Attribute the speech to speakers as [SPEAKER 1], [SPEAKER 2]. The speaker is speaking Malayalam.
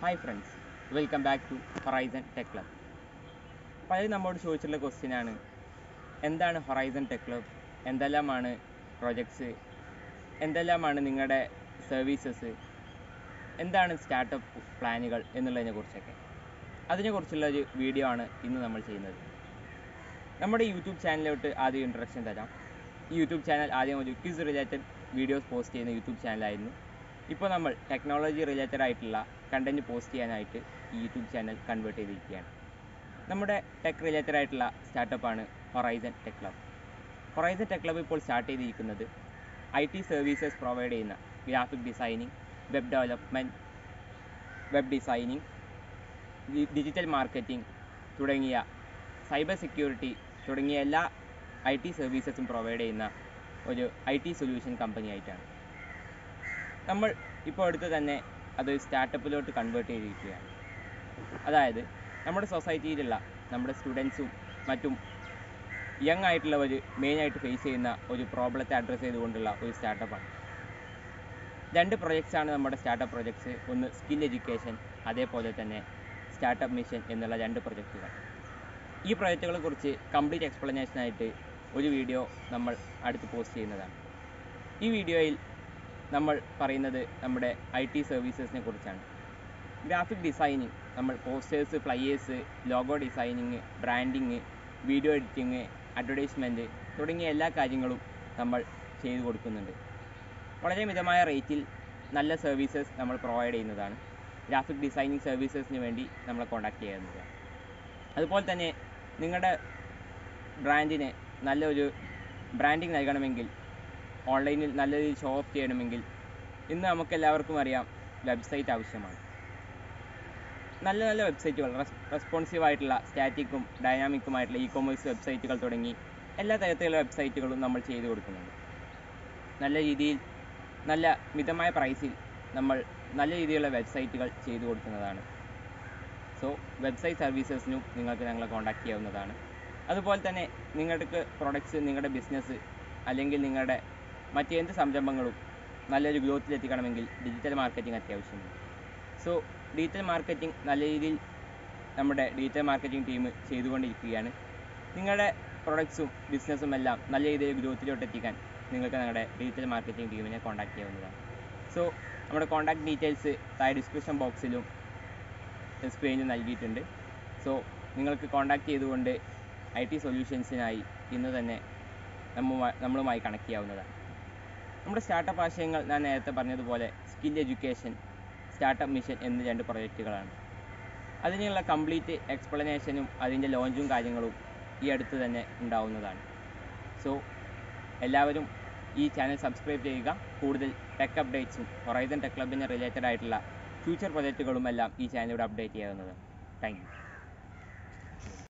[SPEAKER 1] hi friends welcome back to Horizon Tech Club പലരും നമ്മോട് ചോദിച്ചിട്ടുള്ള ക്വസ്റ്റ്യൻ ആണ് എന്താണ് ഹൊറൈസൺ ടെക് ക്ലബ് എന്തെല്ലാമാണ് പ്രൊജക്ട്സ് എന്തെല്ലാമാണ് നിങ്ങളുടെ സർവീസസ് എന്താണ് സ്റ്റാർട്ടപ്പ് പ്ലാനുകൾ എന്നുള്ളതിനെ കുറിച്ചൊക്കെ അതിനെക്കുറിച്ചുള്ള ഒരു വീഡിയോ ആണ് ഇന്ന് നമ്മൾ ചെയ്യുന്നത് നമ്മുടെ യൂട്യൂബ് ചാനലിലോട്ട് ആദ്യം ഇൻട്രഡക്ഷൻ തരാം ഈ യൂട്യൂബ് ചാനൽ ആദ്യം ഒരു ക്വിസ് റിലേറ്റഡ് വീഡിയോസ് പോസ്റ്റ് ചെയ്യുന്ന യൂട്യൂബ് ചാനലായിരുന്നു ഇപ്പോൾ നമ്മൾ ടെക്നോളജി റിലേറ്റഡ് ആയിട്ടുള്ള കണ്ടൻറ്റ് പോസ്റ്റ് ചെയ്യാനായിട്ട് ഈ യൂട്യൂബ് ചാനൽ കൺവേർട്ട് ചെയ്തിരിക്കുകയാണ് നമ്മുടെ ടെക് റിലേറ്റഡ് ആയിട്ടുള്ള സ്റ്റാർട്ടപ്പാണ് Horizon Tech Club Horizon Tech Club ഇപ്പോൾ സ്റ്റാർട്ട് ചെയ്തിരിക്കുന്നത് ഐ ടി സർവീസസ് പ്രൊവൈഡ് ചെയ്യുന്ന graphic designing web development web designing digital marketing തുടങ്ങിയ സൈബർ സെക്യൂരിറ്റി തുടങ്ങിയ എല്ലാ ഐ ടി സർവീസസും പ്രൊവൈഡ് ചെയ്യുന്ന ഒരു ഐ ടി സൊല്യൂഷൻ കമ്പനി ആയിട്ടാണ് നമ്മൾ ഇപ്പോൾ അടുത്ത് തന്നെ അത് സ്റ്റാർട്ടപ്പിലോട്ട് കൺവേർട്ട് ചെയ്തിരിക്കുകയാണ് അതായത് നമ്മുടെ സൊസൈറ്റിയിലുള്ള നമ്മുടെ സ്റ്റുഡൻസും മറ്റും യങ് ആയിട്ടുള്ളവർ മെയിനായിട്ട് ഫേസ് ചെയ്യുന്ന ഒരു പ്രോബ്ലത്തെ അഡ്രസ്സ് ചെയ്തുകൊണ്ടുള്ള ഒരു സ്റ്റാർട്ടപ്പാണ് രണ്ട് projects ആണ് നമ്മുടെ സ്റ്റാർട്ടപ്പ് പ്രൊജക്ട്സ് ഒന്ന് സ്കിൽ എഡ്യൂക്കേഷൻ അതേപോലെ തന്നെ സ്റ്റാർട്ടപ്പ് മിഷൻ എന്നുള്ള രണ്ട് പ്രൊജക്റ്റുകൾ ഈ പ്രൊജക്റ്റുകളെ കുറിച്ച് കംപ്ലീറ്റ് എക്സ്പ്ലനേഷനായിട്ട് ഒരു വീഡിയോ നമ്മൾ അടുത്ത് പോസ്റ്റ് ചെയ്യുന്നതാണ് ഈ വീഡിയോയിൽ നമ്മൾ പറയുന്നത് നമ്മുടെ ഐ ടി സർവീസസിനെ കുറിച്ചാണ് ഗ്രാഫിക് ഡിസൈനിങ് നമ്മൾ posters flyers logo designing branding video editing advertisement തുടങ്ങിയ എല്ലാ കാര്യങ്ങളും നമ്മൾ ചെയ്തു കൊടുക്കുന്നുണ്ട് വളരെ മിതമായ റേറ്റിൽ നല്ല സർവീസസ് നമ്മൾ പ്രൊവൈഡ് ചെയ്യുന്നതാണ് ഗ്രാഫിക് ഡിസൈനിങ് സർവീസസിന് വേണ്ടി നമ്മളെ കോൺടാക്ട് ചെയ്യുന്നതാണ് അതുപോലെ തന്നെ നിങ്ങളുടെ ബ്രാൻഡിന് നല്ലൊരു ബ്രാൻഡിങ് നൽകണമെങ്കിൽ ഓൺലൈനിൽ നല്ല രീതിയിൽ ഷോ ഓഫ് ചെയ്യണമെങ്കിൽ ഇന്ന് നമുക്ക് എല്ലാവർക്കും അറിയാം വെബ്സൈറ്റ് ആവശ്യമാണ് നല്ല നല്ല വെബ്സൈറ്റുകൾ റെസ്പോൺസീവ് ആയിട്ടുള്ള സ്റ്റാറ്റിക്കും ഡൈനാമിക്കുമായിട്ടുള്ള ഇ കൊമേഴ്സ് വെബ്സൈറ്റുകൾ തുടങ്ങി എല്ലാ തരത്തിലുള്ള വെബ്സൈറ്റുകളും നമ്മൾ ചെയ്തു കൊടുക്കുന്നുണ്ട് നല്ല രീതിയിൽ നല്ല മിതമായ പ്രൈസിൽ നമ്മൾ നല്ല രീതിയിലുള്ള വെബ്സൈറ്റുകൾ ചെയ്തു കൊടുക്കുന്നതാണ് സോ വെബ്സൈറ്റ് സർവീസസിനും നിങ്ങൾക്ക് ഞങ്ങളെ കോൺടാക്ട് ചെയ്യാവുന്നതാണ് അതുപോലെ തന്നെ നിങ്ങൾക്ക് പ്രൊഡക്ട്സ് നിങ്ങളുടെ ബിസിനസ് അല്ലെങ്കിൽ നിങ്ങളുടെ മറ്റെന്ത് സംരംഭങ്ങളും നല്ലൊരു ഗ്രോത്തിൽ എത്തിക്കണമെങ്കിൽ ഡിജിറ്റൽ മാർക്കറ്റിംഗ് അത്യാവശ്യമാണ് സോ ഡിജിറ്റൽ മാർക്കറ്റിംഗ് നല്ല രീതിയിൽ നമ്മുടെ ഡിജിറ്റൽ മാർക്കറ്റിംഗ് ടീം ചെയ്തുകൊണ്ടിരിക്കുകയാണ് നിങ്ങളുടെ പ്രൊഡക്ട്സും ബിസിനസ്സും എല്ലാം നല്ല രീതിയിൽ ഗ്രോത്തിലോട്ട് എത്തിക്കാൻ നിങ്ങൾക്ക് ഞങ്ങളുടെ ഡിജിറ്റൽ മാർക്കറ്റിംഗ് ടീമിനെ കോൺടാക്ട് ചെയ്യാവുന്നതാണ് സോ നമ്മുടെ കോൺടാക്ട് ഡീറ്റെയിൽസ് താഴെ ഡിസ്ക്രിപ്ഷൻ ബോക്സിലും സ്ക്രീനിൽ നൽകിയിട്ടുണ്ട് സോ നിങ്ങൾക്ക് കോൺടാക്ട് ചെയ്തുകൊണ്ട് ഐ ടി സൊല്യൂഷൻസിനായി ഇന്ന് തന്നെ നമ്മുമായി നമ്മളുമായി കണക്ട് ചെയ്യാവുന്നതാണ് നമ്മുടെ സ്റ്റാർട്ടപ്പ് ആശയങ്ങൾ ഞാൻ നേരത്തെ പറഞ്ഞതുപോലെ സ്കിൽ എഡ്യൂക്കേഷൻ സ്റ്റാർട്ടപ്പ് മിഷൻ എന്നീ രണ്ട് പ്രൊജക്റ്റുകളാണ് അതിനുള്ള കംപ്ലീറ്റ് എക്സ്പ്ലനേഷനും അതിൻ്റെ ലോഞ്ചും കാര്യങ്ങളും ഈ അടുത്ത് തന്നെ ഉണ്ടാവുന്നതാണ് സോ എല്ലാവരും ഈ ചാനൽ സബ്സ്ക്രൈബ് ചെയ്യുക കൂടുതൽ ടെക് അപ്ഡേറ്റ്സും ഹൊറൈസൺ ടെക് ക്ലബിന് റിലേറ്റഡ് ആയിട്ടുള്ള ഫ്യൂച്ചർ പ്രൊജക്റ്റുകളും എല്ലാം ഈ ചാനലിലൂടെ അപ്ഡേറ്റ് ചെയ്യാവുന്നതാണ് താങ്ക് യു